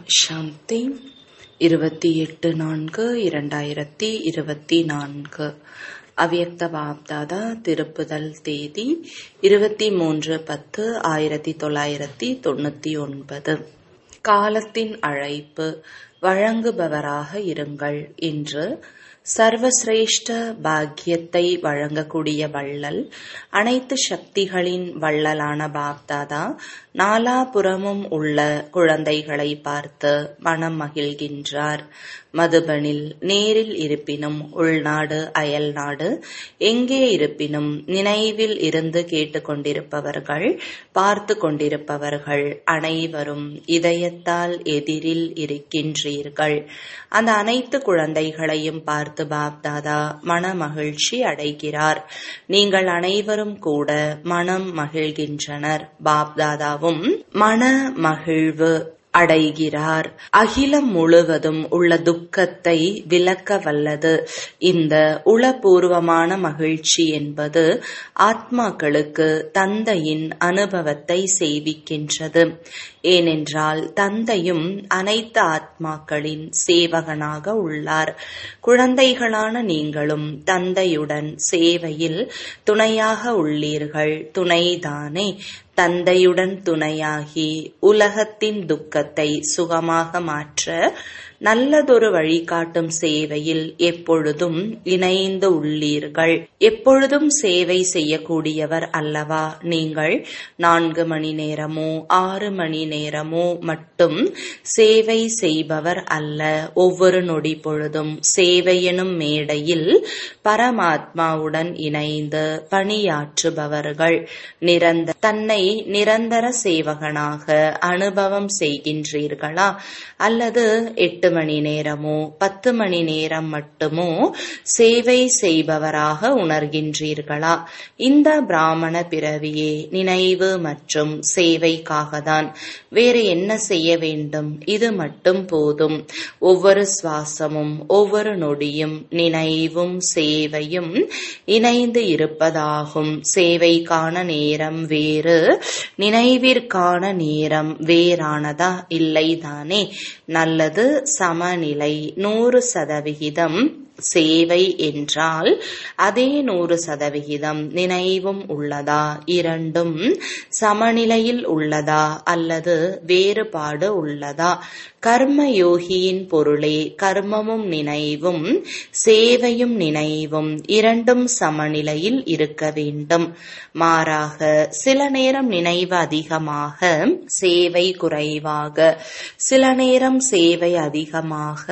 சாந்தி இருபத்தி எட்டு நான்கு இரண்டாயிரத்தி இருபத்தி நான்கு அவ்யக்த பாப்தாதா திருப்புதல் தேதி இருபத்தி மூன்று பத்து ஆயிரத்தி தொள்ளாயிரத்தி தொண்ணூத்தி ஒன்பது காலத்தின் அழைப்பு வழங்குபவராக இருங்கள் என்று சர்வசிரேஷ்ட பாக்கியத்தை வழங்கக்கூடிய வள்ளல் அனைத்து சக்திகளின் வள்ளலான பாப்தாதா நாலாபுறமும் உள்ள குழந்தைகளை பார்த்து மனம் மகிழ்கின்றார் மதுபனில் நேரில் இருப்பினும் உள்நாடு அயல்நாடு எங்கே இருப்பினும் நினைவில் இருந்து கேட்டுக்கொண்டிருப்பவர்கள் பார்த்து கொண்டிருப்பவர்கள் அனைவரும் இதயத்தால் எதிரில் இருக்கின்றீர்கள் அந்த அனைத்து குழந்தைகளையும் பார்த்து பாப்தாதா மன மகிழ்ச்சி அடைகிறார் நீங்கள் அனைவரும் கூட மனம் மகிழ்கின்றனர் பாப்தாதாவும் மன மகிழ்வு அடைகிறார் அகிலம் முழுவதும் உள்ள துக்கத்தை விலக்க வல்லது இந்த உளபூர்வமான மகிழ்ச்சி என்பது ஆத்மாக்களுக்கு தந்தையின் அனுபவத்தை செய்விக்கின்றது ஏனென்றால் தந்தையும் அனைத்து ஆத்மாக்களின் சேவகனாக உள்ளார் குழந்தைகளான நீங்களும் தந்தையுடன் சேவையில் துணையாக உள்ளீர்கள் துணைதானே தந்தையுடன் துணையாகி உலகத்தின் துக்கத்தை சுகமாக மாற்ற நல்லதொரு வழிகாட்டும் சேவையில் எப்பொழுதும் இணைந்து உள்ளீர்கள் எப்பொழுதும் சேவை செய்யக்கூடியவர் அல்லவா நீங்கள் நான்கு மணி நேரமோ ஆறு மணி நேரமோ மட்டும் சேவை செய்பவர் அல்ல ஒவ்வொரு நொடி பொழுதும் சேவை எனும் மேடையில் பரமாத்மாவுடன் இணைந்து பணியாற்றுபவர்கள் நிரந்தர தன்னை நிரந்தர சேவகனாக அனுபவம் செய்கின்றீர்களா அல்லது எட்டு மணி நேரமோ பத்து மணி நேரம் மட்டுமோ சேவை செய்பவராக உணர்கின்றீர்களா இந்த பிராமண பிறவியே நினைவு மற்றும் சேவைக்காகத்தான் வேறு என்ன செய்ய வேண்டும் இது மட்டும் போதும் ஒவ்வொரு சுவாசமும் ஒவ்வொரு நொடியும் நினைவும் சேவையும் இணைந்து இருப்பதாகும் சேவைக்கான நேரம் வேறு நினைவிற்கான நேரம் வேறானதா இல்லைதானே நல்லது சமநிலை நூறு சதவிகிதம் சேவை என்றால் அதே நூறு சதவிகிதம் நினைவும் உள்ளதா இரண்டும் சமநிலையில் உள்ளதா அல்லது வேறுபாடு உள்ளதா கர்ம யோகியின் பொருளே கர்மமும் நினைவும் சேவையும் நினைவும் இரண்டும் சமநிலையில் இருக்க வேண்டும் மாறாக சில நேரம் நினைவு அதிகமாக சேவை குறைவாக சில நேரம் சேவை அதிகமாக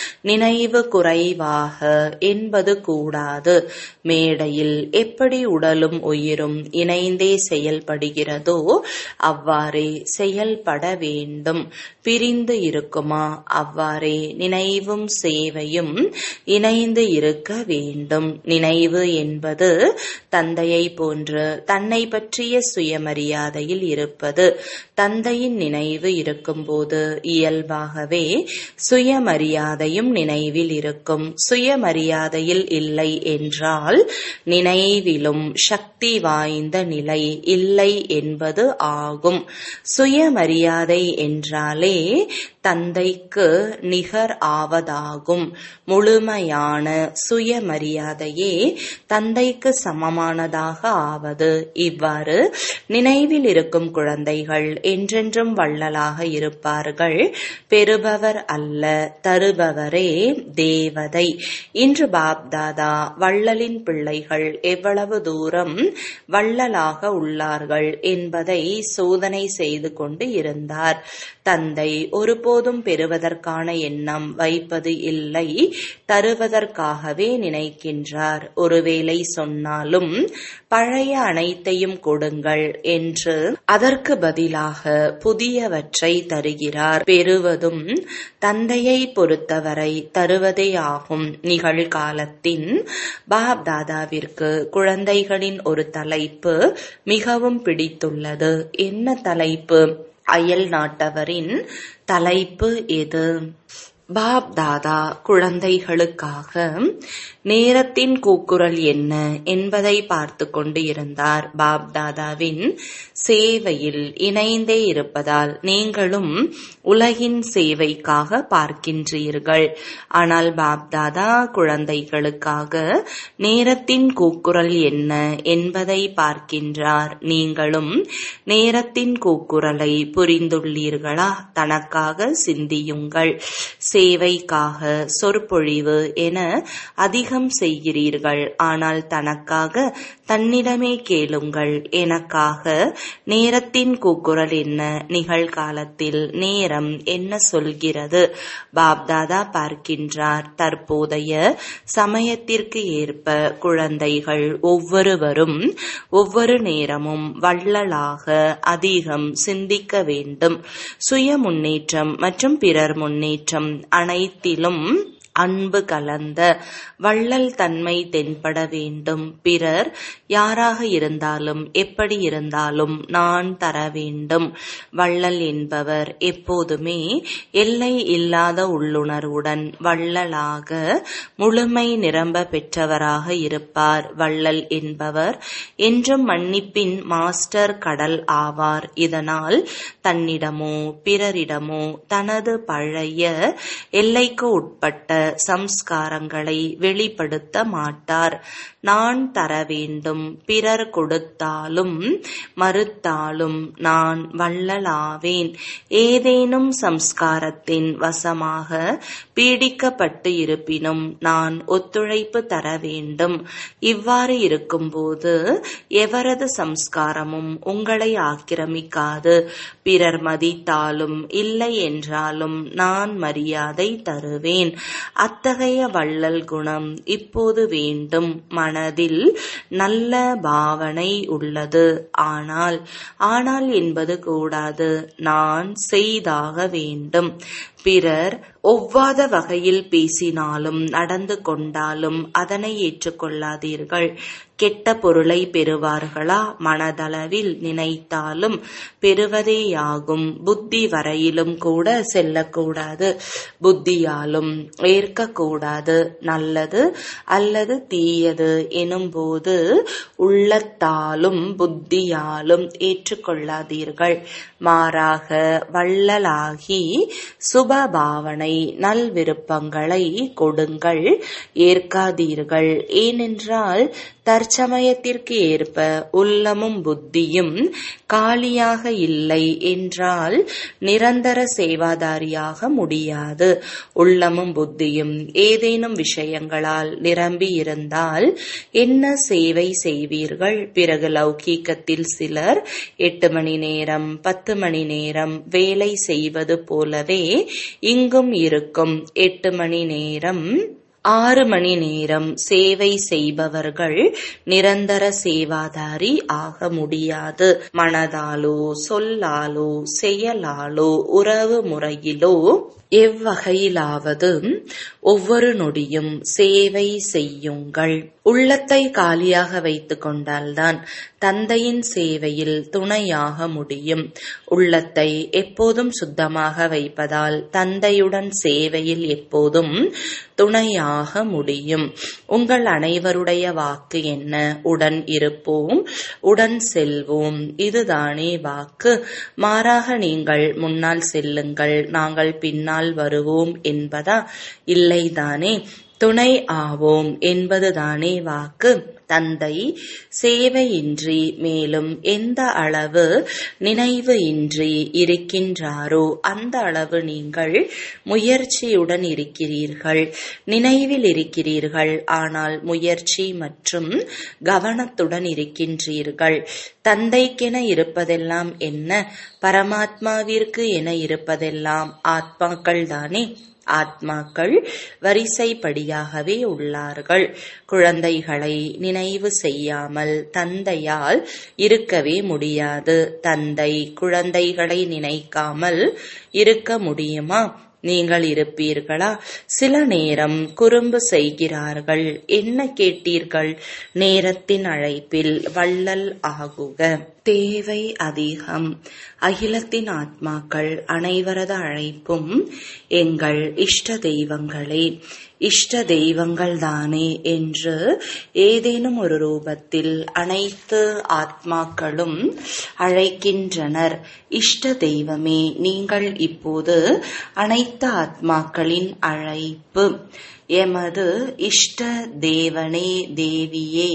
நினைவு குறைவாக என்பது கூடாது மேடையில் எப்படி உடலும் உயிரும் இணைந்தே செயல்படுகிறதோ அவ்வாறே செயல்பட வேண்டும் பிரிந்து இருக்குமா அவ்வாறே நினைவும் சேவையும் இணைந்து இருக்க வேண்டும் நினைவு என்பது தந்தையை போன்று தன்னை பற்றிய சுயமரியாதையில் இருப்பது தந்தையின் நினைவு இருக்கும்போது இயல்பாகவே சுயமரியாதையும் நினைவில் இருக்கும் சுயமரியாதையில் இல்லை என்றால் நினைவிலும் சக்தி வாய்ந்த நிலை இல்லை என்பது ஆகும் சுயமரியாதை என்றாலே தந்தைக்கு நிகர் ஆவதாகும் முழுமையான சுயமரியாதையே தந்தைக்கு சமமானதாக ஆவது இவ்வாறு நினைவில் இருக்கும் குழந்தைகள் என்றென்றும் வள்ளலாக இருப்பார்கள் பெறுபவர் அல்ல தருபவரே தேவதை இன்று பாப்தாதா வள்ளலின் பிள்ளைகள் எவ்வளவு தூரம் வள்ளலாக உள்ளார்கள் என்பதை சோதனை செய்து கொண்டு இருந்தார் தந்தை ஒருபோதும் பெறுவதற்கான எண்ணம் வைப்பது இல்லை தருவதற்காகவே நினைக்கின்றார் ஒருவேளை சொன்னாலும் பழைய அனைத்தையும் கொடுங்கள் என்று அதற்கு பதிலாக புதியவற்றை தருகிறார் பெறுவதும் தந்தையை பொறுத்தவரை தருவதே ஆகும் நிகழ்காலத்தின் பாப் தாதாவிற்கு குழந்தைகளின் ஒரு தலைப்பு மிகவும் பிடித்துள்ளது என்ன தலைப்பு அயல் நாட்டவரின் தலைப்பு எது பாப் தாதா குழந்தைகளுக்காக நேரத்தின் கூக்குரல் என்ன என்பதை பார்த்து கொண்டு இருந்தார் பாப் தாதாவின் சேவையில் இணைந்தே இருப்பதால் நீங்களும் உலகின் சேவைக்காக பார்க்கின்றீர்கள் ஆனால் பாப் தாதா குழந்தைகளுக்காக நேரத்தின் கூக்குரல் என்ன என்பதை பார்க்கின்றார் நீங்களும் நேரத்தின் கூக்குரலை புரிந்துள்ளீர்களா தனக்காக சிந்தியுங்கள் சேவைக்காக சொற்பொழிவு என அதிகம் செய்கிறீர்கள் ஆனால் தனக்காக தன்னிடமே கேளுங்கள் எனக்காக நேரத்தின் கூக்குரல் என்ன நிகழ்காலத்தில் நேரம் என்ன சொல்கிறது பாப்தாதா பார்க்கின்றார் தற்போதைய சமயத்திற்கு ஏற்ப குழந்தைகள் ஒவ்வொருவரும் ஒவ்வொரு நேரமும் வள்ளலாக அதிகம் சிந்திக்க வேண்டும் சுய முன்னேற்றம் மற்றும் பிறர் முன்னேற்றம் அனைத்திலும் அன்பு கலந்த வள்ளல் தன்மை தென்பட வேண்டும் பிறர் யாராக இருந்தாலும் எப்படி இருந்தாலும் நான் தர வேண்டும் வள்ளல் என்பவர் எப்போதுமே எல்லை இல்லாத உள்ளுணர்வுடன் வள்ளலாக முழுமை நிரம்ப பெற்றவராக இருப்பார் வள்ளல் என்பவர் என்றும் மன்னிப்பின் மாஸ்டர் கடல் ஆவார் இதனால் தன்னிடமோ பிறரிடமோ தனது பழைய எல்லைக்கு உட்பட்ட சம்ஸ்காரங்களை வெளிப்படுத்த மாட்டார் நான் தர வேண்டும் பிறர் கொடுத்தாலும் மறுத்தாலும் நான் வள்ளலாவேன் ஏதேனும் சம்ஸ்காரத்தின் வசமாக பீடிக்கப்பட்டு இருப்பினும் நான் ஒத்துழைப்பு தர வேண்டும் இவ்வாறு இருக்கும்போது எவரது சம்ஸ்காரமும் உங்களை ஆக்கிரமிக்காது பிறர் மதித்தாலும் இல்லை என்றாலும் நான் மரியாதை தருவேன் அத்தகைய வள்ளல் குணம் இப்போது வேண்டும் மனதில் நல்ல பாவனை உள்ளது ஆனால் ஆனால் என்பது கூடாது நான் செய்தாக வேண்டும் பிறர் ஒவ்வாத வகையில் பேசினாலும் நடந்து கொண்டாலும் அதனை ஏற்றுக்கொள்ளாதீர்கள் கெட்ட பொருளை பெறுவார்களா மனதளவில் நினைத்தாலும் பெறுவதேயாகும் புத்தி வரையிலும் கூட செல்லக்கூடாது புத்தியாலும் ஏற்கக்கூடாது நல்லது அல்லது தீயது எனும்போது உள்ளத்தாலும் புத்தியாலும் ஏற்றுக்கொள்ளாதீர்கள் மாறாக வள்ளலாகி சுப பாவனை நல்விருப்பங்களை கொடுங்கள் ஏற்காதீர்கள் ஏனென்றால் தற்சமயத்திற்கு ஏற்ப உள்ளமும் புத்தியும் காலியாக இல்லை என்றால் நிரந்தர சேவாதாரியாக முடியாது உள்ளமும் புத்தியும் ஏதேனும் விஷயங்களால் நிரம்பி இருந்தால் என்ன சேவை செய்வீர்கள் பிறகு லௌகீகத்தில் சிலர் எட்டு மணி நேரம் பத்து மணி நேரம் வேலை செய்வது போலவே இங்கும் இருக்கும் எட்டு மணி நேரம் ஆறு மணி நேரம் சேவை செய்பவர்கள் நிரந்தர சேவாதாரி ஆக முடியாது மனதாலோ சொல்லாலோ செயலாலோ உறவு முறையிலோ எவ்வகையிலாவது ஒவ்வொரு நொடியும் சேவை செய்யுங்கள் உள்ளத்தை காலியாக வைத்துக் கொண்டால்தான் தந்தையின் சேவையில் துணையாக முடியும் உள்ளத்தை எப்போதும் சுத்தமாக வைப்பதால் தந்தையுடன் சேவையில் எப்போதும் துணையாக முடியும் உங்கள் அனைவருடைய வாக்கு என்ன உடன் இருப்போம் உடன் செல்வோம் இதுதானே வாக்கு மாறாக நீங்கள் முன்னால் செல்லுங்கள் நாங்கள் பின்னால் வருவோம் என்பதா இல்லைதானே துணை ஆவோம் என்பதுதானே வாக்கு தந்தை சேவையின்றி மேலும் எந்த அளவு நினைவு இன்றி இருக்கின்றாரோ அந்த அளவு நீங்கள் முயற்சியுடன் இருக்கிறீர்கள் நினைவில் இருக்கிறீர்கள் ஆனால் முயற்சி மற்றும் கவனத்துடன் இருக்கின்றீர்கள் தந்தைக்கென இருப்பதெல்லாம் என்ன பரமாத்மாவிற்கு என இருப்பதெல்லாம் ஆத்மாக்கள் தானே ஆத்மாக்கள் வரிசைப்படியாகவே உள்ளார்கள் குழந்தைகளை நினைவு செய்யாமல் தந்தையால் இருக்கவே முடியாது தந்தை குழந்தைகளை நினைக்காமல் இருக்க முடியுமா நீங்கள் இருப்பீர்களா சில நேரம் குறும்பு செய்கிறார்கள் என்ன கேட்டீர்கள் நேரத்தின் அழைப்பில் வள்ளல் ஆகுக தேவை அதிகம் அகிலத்தின் ஆத்மாக்கள் அனைவரது அழைப்பும் எங்கள் இஷ்ட தெய்வங்களே இஷ்ட தெய்வங்கள் தானே என்று ஏதேனும் ஒரு ரூபத்தில் அனைத்து ஆத்மாக்களும் அழைக்கின்றனர் இஷ்ட தெய்வமே நீங்கள் இப்போது அனைத்து ஆத்மாக்களின் அழைப்பு எமது இஷ்ட தேவனே தேவியே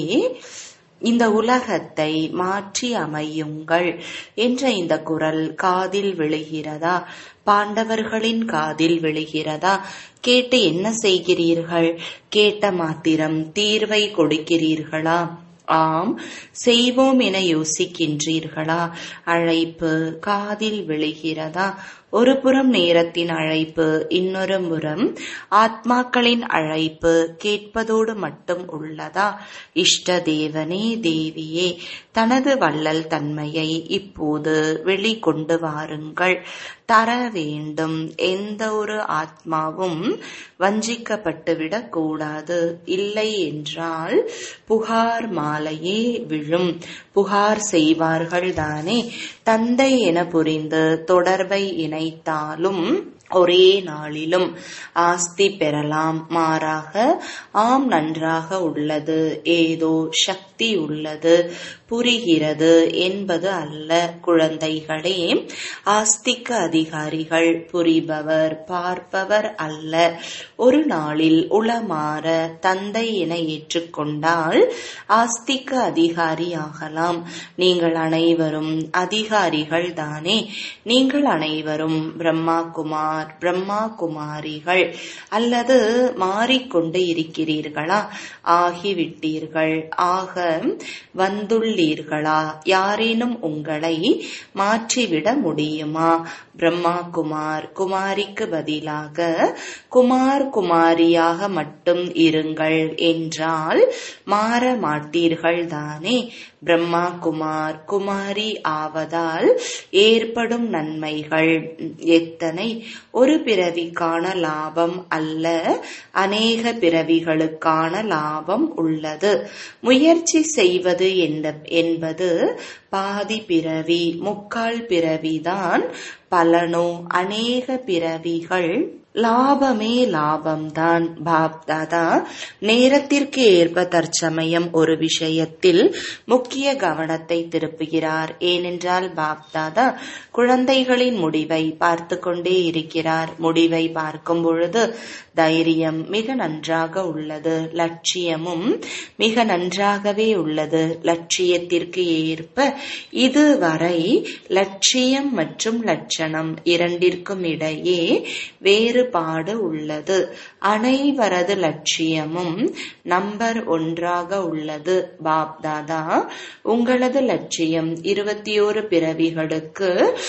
இந்த உலகத்தை மாற்றி அமையுங்கள் என்ற இந்த குரல் காதில் விழுகிறதா பாண்டவர்களின் காதில் விழுகிறதா கேட்டு என்ன செய்கிறீர்கள் கேட்ட மாத்திரம் தீர்வை கொடுக்கிறீர்களா ஆம் செய்வோம் என யோசிக்கின்றீர்களா அழைப்பு காதில் விழுகிறதா ஒரு புறம் நேரத்தின் அழைப்பு இன்னொரு புறம் ஆத்மாக்களின் அழைப்பு கேட்பதோடு மட்டும் உள்ளதா இஷ்ட தேவனே தேவியே தனது வள்ளல் தன்மையை இப்போது வெளிக்கொண்டு வாருங்கள் தர வேண்டும் எந்த ஒரு ஆத்மாவும் வஞ்சிக்கப்பட்டுவிடக் கூடாது இல்லை என்றால் புகார் மாலையே விழும் புகார் செய்வார்கள் தானே தந்தை என புரிந்து தொடர்பை இணைத்தாலும் ஒரே நாளிலும் ஆஸ்தி பெறலாம் மாறாக ஆம் நன்றாக உள்ளது ஏதோ சக்தி உள்ளது புரிகிறது என்பது அல்ல குழந்தைகளே ஆஸ்திக்கு அதிகாரிகள் புரிபவர் பார்ப்பவர் அல்ல ஒரு நாளில் உளமாற தந்தை என ஏற்றுக்கொண்டால் ஆஸ்திக்கு அதிகாரி ஆகலாம் நீங்கள் அனைவரும் அதிகாரிகள் தானே நீங்கள் அனைவரும் பிரம்மா குமார் பிரம்மா குமாரிகள் அல்லது மாறிக்கொண்டு இருக்கிறீர்களா ஆகிவிட்டீர்கள் ஆக வந்துள்ளீர்களா யாரேனும் உங்களை மாற்றிவிட முடியுமா பிரம்மா குமார் குமாரிக்கு பதிலாக குமார் குமாரியாக மட்டும் இருங்கள் என்றால் மாற மாட்டீர்கள் தானே பிரம்மா குமார் குமாரி ஆவதால் ஏற்படும் நன்மைகள் எத்தனை ஒரு பிறவிக்கான லாபம் அல்ல அநேக பிறவிகளுக்கான லாபம் உள்ளது முயற்சி செய்வது என்பது பாதி பிறவி முக்கால் பிறவிதான் பலனோ அநேக பிறவிகள் லாபமே லாபம்தான் பாப் தாதா நேரத்திற்கு ஏற்ப தற்சமயம் ஒரு விஷயத்தில் முக்கிய கவனத்தை திருப்புகிறார் ஏனென்றால் பாப் தாதா குழந்தைகளின் முடிவை பார்த்து கொண்டே இருக்கிறார் முடிவை பார்க்கும் பொழுது தைரியம் மிக நன்றாக உள்ளது லட்சியமும் மிக நன்றாகவே உள்ளது லட்சியத்திற்கு ஏற்ப இதுவரை லட்சியம் மற்றும் லட்சணம் இரண்டிற்கும் இடையே வேறுபாடு உள்ளது அனைவரது லட்சியமும் நம்பர் ஒன்றாக உள்ளது பாப் தாதா உங்களது லட்சியம் இருபத்தி ஓரு பிறவிகளுக்கு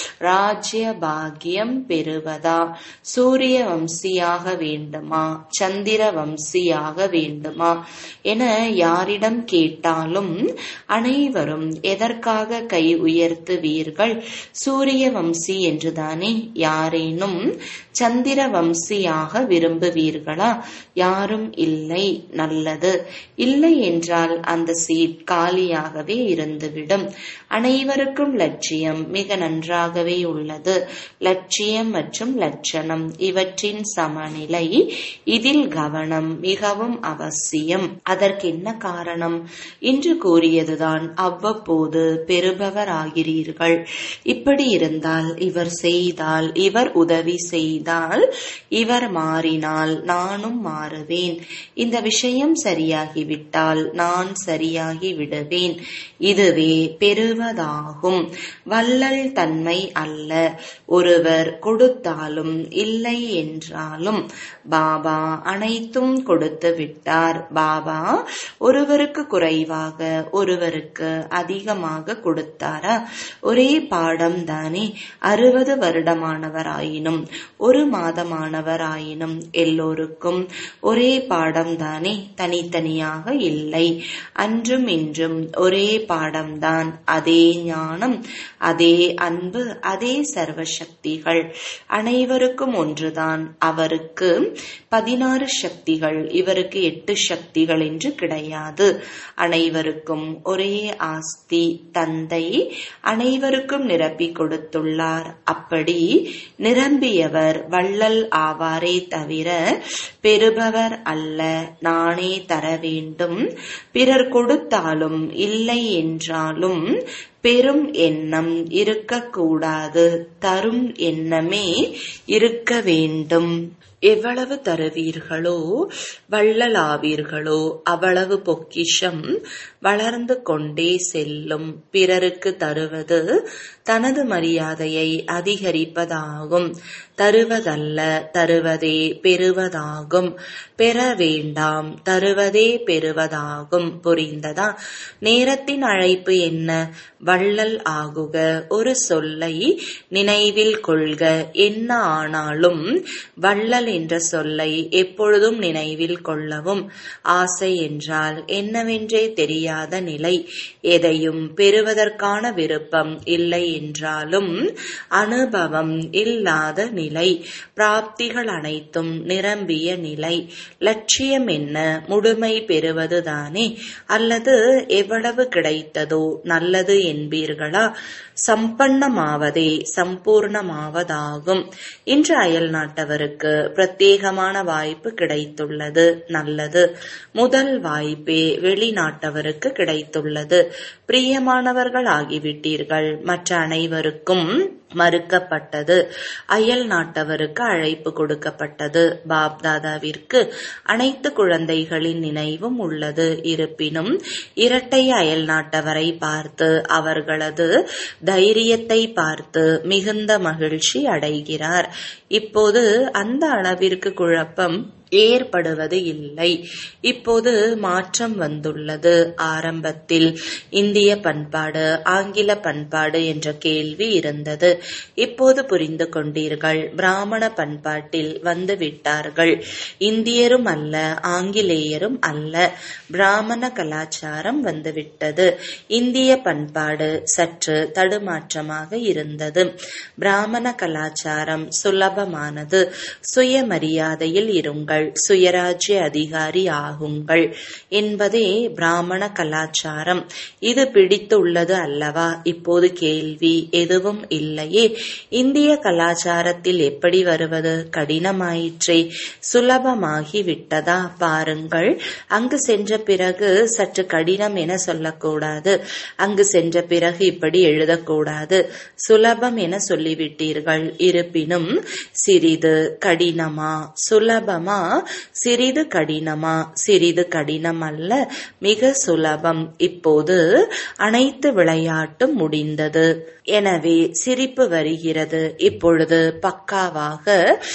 ராஜ்ய பாகியம் பெறுவதா சூரிய வம்சியாக வேண்டுமா சந்திர வம்சியாக வேண்டுமா என யாரிடம் கேட்டாலும் அனைவரும் எதற்காக கை உயர்த்துவீர்கள் சூரிய வம்சி என்றுதானே யாரேனும் சந்திர வம்சியாக விரும்புவீர்களா யாரும் இல்லை நல்லது இல்லை என்றால் அந்த சீட் காலியாகவே இருந்துவிடும் அனைவருக்கும் லட்சியம் மிக நன்றாகவே உள்ளது லட்சியம் மற்றும் லட்சணம் இவற்றின் சமநிலை இதில் கவனம் மிகவும் அவசியம் அதற்கு என்ன காரணம் இன்று கூறியதுதான் அவ்வப்போது பெறுபவர் ஆகிறீர்கள் இப்படி இருந்தால் இவர் செய்தால் இவர் உதவி செய்தால் இவர் மாறினால் நானும் மாறுவேன் இந்த விஷயம் சரியாகிவிட்டால் நான் சரியாகி விடுவேன் இதுவே பெறுவதாகும் வள்ளல் தன்மை அல்ல ஒருவர் கொடுத்தாலும் இல்லை என்றாலும் பாபா அனைத்தும் கொடுத்து விட்டார் பாபா ஒருவருக்கு குறைவாக ஒருவருக்கு அதிகமாக கொடுத்தாரா ஒரே பாடம் தானே அறுபது வருடமானவராயினும் ஒரு மாதமானவராயினும் எல்லோருக்கும் ஒரே பாடம் தானே தனித்தனியாக இல்லை அன்றும் இன்றும் ஒரே பாடம்தான் அதே ஞானம் அதே அன்பு அதே சர்வசக்திகள் அனைவருக்கும் ஒன்றுதான் அவருக்கு பதினாறு சக்திகள் இவருக்கு எட்டு சக்திகள் என்று கிடையாது அனைவருக்கும் ஒரே ஆஸ்தி தந்தை அனைவருக்கும் நிரப்பிக் கொடுத்துள்ளார் அப்படி நிரம்பியவர் வள்ளல் ஆவாரே தவிர பெறுபவர் அல்ல நானே தர வேண்டும் பிறர் கொடுத்தாலும் இல்லை என்றாலும் பெரும் எண்ணம் இருக்கக்கூடாது தரும் எண்ணமே இருக்க வேண்டும் எவ்வளவு தருவீர்களோ வள்ளலாவீர்களோ அவ்வளவு பொக்கிஷம் வளர்ந்து கொண்டே செல்லும் பிறருக்கு தருவது தனது மரியாதையை அதிகரிப்பதாகும் தருவதல்ல தருவதே பெறுவதாகும் பெற வேண்டாம் தருவதே பெறுவதாகும் புரிந்ததா நேரத்தின் அழைப்பு என்ன வள்ளல் ஆகுக ஒரு சொல்லை நினைவில் கொள்க என்ன ஆனாலும் வள்ளல் என்ற சொல்லை எப்பொழுதும் நினைவில் கொள்ளவும் ஆசை என்றால் என்னவென்றே தெரியாத நிலை எதையும் பெறுவதற்கான விருப்பம் இல்லை என்றாலும் அனுபவம் இல்லாத நிலை பிராப்திகள் அனைத்தும் நிரம்பிய நிலை லட்சியம் என்ன முழுமை பெறுவதுதானே அல்லது எவ்வளவு கிடைத்ததோ நல்லது என்பீர்களா சம்பன்னமாவதே சம்பூர்ணமாவதாகும் இன்று அயல் நாட்டவருக்கு பிரத்யேகமான வாய்ப்பு கிடைத்துள்ளது நல்லது முதல் வாய்ப்பே வெளிநாட்டவருக்கு கிடைத்துள்ளது பிரியமானவர்கள் ஆகிவிட்டீர்கள் மற்ற அனைவருக்கும் மறுக்கப்பட்டது அயல் நாட்டவருக்கு அழைப்பு கொடுக்கப்பட்டது பாப்தாதாவிற்கு அனைத்து குழந்தைகளின் நினைவும் உள்ளது இருப்பினும் இரட்டை அயல் நாட்டவரை பார்த்து அவர்களது தைரியத்தை பார்த்து மிகுந்த மகிழ்ச்சி அடைகிறார் இப்போது அந்த அளவிற்கு குழப்பம் ஏற்படுவது இல்லை இப்போது மாற்றம் வந்துள்ளது ஆரம்பத்தில் இந்திய பண்பாடு ஆங்கில பண்பாடு என்ற கேள்வி இருந்தது இப்போது புரிந்து கொண்டீர்கள் பிராமண பண்பாட்டில் வந்து விட்டார்கள் இந்தியரும் அல்ல ஆங்கிலேயரும் அல்ல பிராமண கலாச்சாரம் வந்துவிட்டது இந்திய பண்பாடு சற்று தடுமாற்றமாக இருந்தது பிராமண கலாச்சாரம் சுலபமானது சுயமரியாதையில் இருங்கள் சுயராஜ்ய அதிகாரி ஆகுங்கள் என்பதே பிராமண கலாச்சாரம் இது பிடித்துள்ளது அல்லவா இப்போது கேள்வி எதுவும் இல்லையே இந்திய கலாச்சாரத்தில் எப்படி வருவது கடினமாயிற்றே சுலபமாகி விட்டதா பாருங்கள் அங்கு சென்ற பிறகு சற்று கடினம் என சொல்லக்கூடாது அங்கு சென்ற பிறகு இப்படி எழுதக்கூடாது சுலபம் என சொல்லிவிட்டீர்கள் இருப்பினும் சிறிது கடினமா சுலபமா சிறிது கடினமா சிறிது கடினம் அல்ல மிக சுலபம் இப்போது அனைத்து விளையாட்டும் முடிந்தது எனவே சிரிப்பு வருகிறது இப்பொழுது பக்காவாக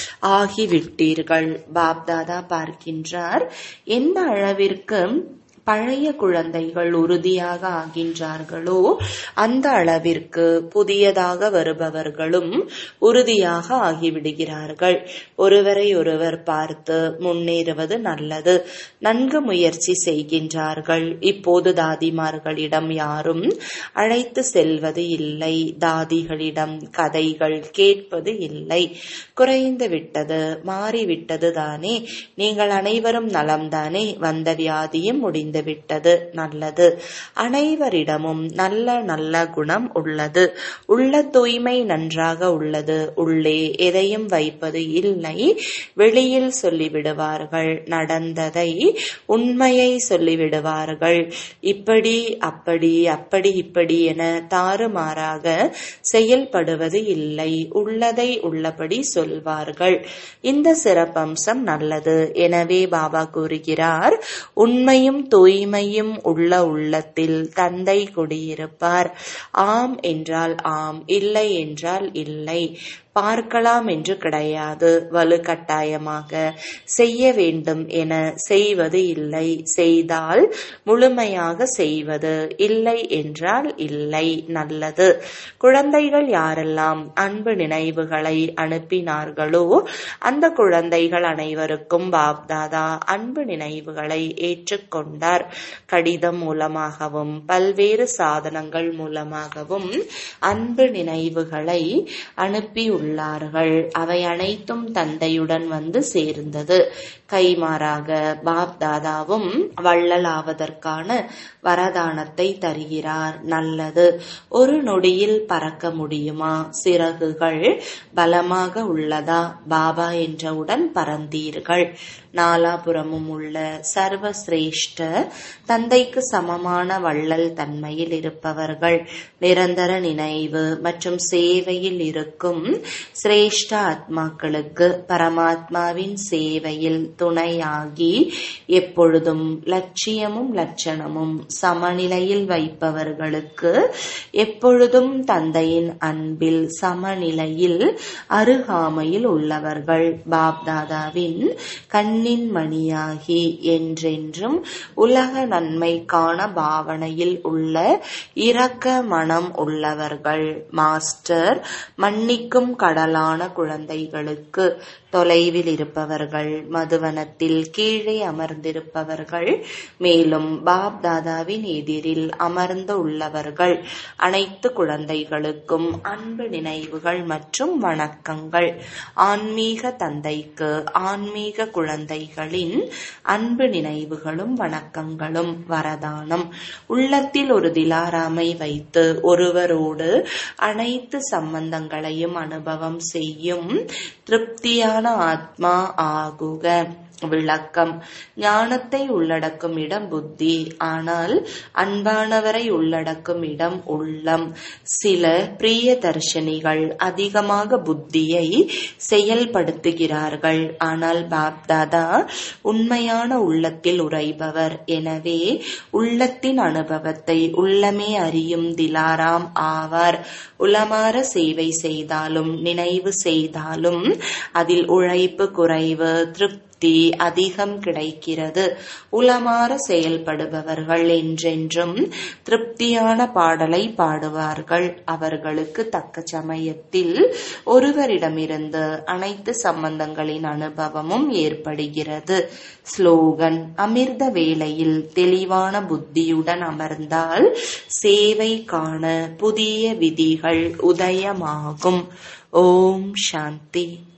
ஆகிவிட்டீர்கள் பாப்தாதா பார்க்கின்றார் எந்த அளவிற்கு பழைய குழந்தைகள் உறுதியாக ஆகின்றார்களோ அந்த அளவிற்கு புதியதாக வருபவர்களும் உறுதியாக ஆகிவிடுகிறார்கள் ஒருவரை ஒருவர் பார்த்து முன்னேறுவது நல்லது நன்கு முயற்சி செய்கின்றார்கள் இப்போது தாதிமார்களிடம் யாரும் அழைத்து செல்வது இல்லை தாதிகளிடம் கதைகள் கேட்பது இல்லை குறைந்து விட்டது மாறிவிட்டது தானே நீங்கள் அனைவரும் நலம்தானே வந்த வியாதியும் முடிந்து விட்டது நல்லது அனைவரிடமும் நல்ல நல்ல குணம் உள்ளது உள்ள தூய்மை நன்றாக உள்ளது உள்ளே எதையும் வைப்பது இல்லை வெளியில் சொல்லிவிடுவார்கள் நடந்ததை உண்மையை சொல்லிவிடுவார்கள் இப்படி அப்படி அப்படி இப்படி என தாறுமாறாக செயல்படுவது இல்லை உள்ளதை உள்ளபடி சொல்வார்கள் இந்த சிறப்பம்சம் நல்லது எனவே பாபா கூறுகிறார் உண்மையும் தூய்மையும் உள்ள உள்ளத்தில் தந்தை குடியிருப்பார் ஆம் என்றால் ஆம் இல்லை என்றால் இல்லை பார்க்கலாம் என்று கிடையாது வலுக்கட்டாயமாக செய்ய வேண்டும் என செய்வது இல்லை செய்தால் முழுமையாக செய்வது இல்லை என்றால் இல்லை நல்லது குழந்தைகள் யாரெல்லாம் அன்பு நினைவுகளை அனுப்பினார்களோ அந்த குழந்தைகள் அனைவருக்கும் பாப்தாதா அன்பு நினைவுகளை ஏற்றுக்கொண்டார் கடிதம் மூலமாகவும் பல்வேறு சாதனங்கள் மூலமாகவும் அன்பு நினைவுகளை அனுப்பி உள்ளார்கள் அவை அனைத்தும் தந்தையுடன் வந்து சேர்ந்தது கைமாறாக பாப் தாதாவும் வள்ளல் ஆவதற்கான வரதானத்தை தருகிறார் நல்லது ஒரு நொடியில் பறக்க முடியுமா சிறகுகள் பலமாக உள்ளதா பாபா என்றவுடன் பறந்தீர்கள் நாலாபுறமும் உள்ள சர்வசிரேஷ்ட தந்தைக்கு சமமான வள்ளல் தன்மையில் இருப்பவர்கள் நிரந்தர நினைவு மற்றும் சேவையில் இருக்கும் சிரேஷ்ட ஆத்மாக்களுக்கு பரமாத்மாவின் சேவையில் துணையாகி எப்பொழுதும் லட்சியமும் லட்சணமும் சமநிலையில் வைப்பவர்களுக்கு எப்பொழுதும் தந்தையின் அன்பில் சமநிலையில் அருகாமையில் உள்ளவர்கள் பாப்தாதாவின் கண்ணின் மணியாகி என்றென்றும் உலக நன்மைக்கான பாவனையில் உள்ள இரக்க மனம் உள்ளவர்கள் மாஸ்டர் மன்னிக்கும் கடலான குழந்தைகளுக்கு தொலைவில் இருப்பவர்கள் மதுவனத்தில் கீழே அமர்ந்திருப்பவர்கள் மேலும் பாப் தாதாவின் எதிரில் அமர்ந்து உள்ளவர்கள் அனைத்து குழந்தைகளுக்கும் அன்பு நினைவுகள் மற்றும் வணக்கங்கள் ஆன்மீக தந்தைக்கு ஆன்மீக குழந்தைகளின் அன்பு நினைவுகளும் வணக்கங்களும் வரதானம் உள்ளத்தில் ஒரு திலாராமை வைத்து ஒருவரோடு அனைத்து சம்பந்தங்களையும் அனுபவம் செய்யும் திருப்தியான ஆத்மா ஆகுக விளக்கம் ஞானத்தை உள்ளடக்கும் இடம் புத்தி ஆனால் அன்பானவரை உள்ளடக்கும் இடம் உள்ளம் சில பிரிய தர்ஷனிகள் அதிகமாக புத்தியை செயல்படுத்துகிறார்கள் ஆனால் பாப்தாதா உண்மையான உள்ளத்தில் உரைபவர் எனவே உள்ளத்தின் அனுபவத்தை உள்ளமே அறியும் திலாராம் ஆவார் உளமாற சேவை செய்தாலும் நினைவு செய்தாலும் அதில் உழைப்பு குறைவு திருப்தி திருப்தி அதிகம் கிடைக்கிறது உளமாற செயல்படுபவர்கள் என்றென்றும் திருப்தியான பாடலை பாடுவார்கள் அவர்களுக்கு தக்க சமயத்தில் ஒருவரிடமிருந்து அனைத்து சம்பந்தங்களின் அனுபவமும் ஏற்படுகிறது ஸ்லோகன் அமிர்த வேளையில் தெளிவான புத்தியுடன் அமர்ந்தால் சேவை காண புதிய விதிகள் உதயமாகும் ஓம் சாந்தி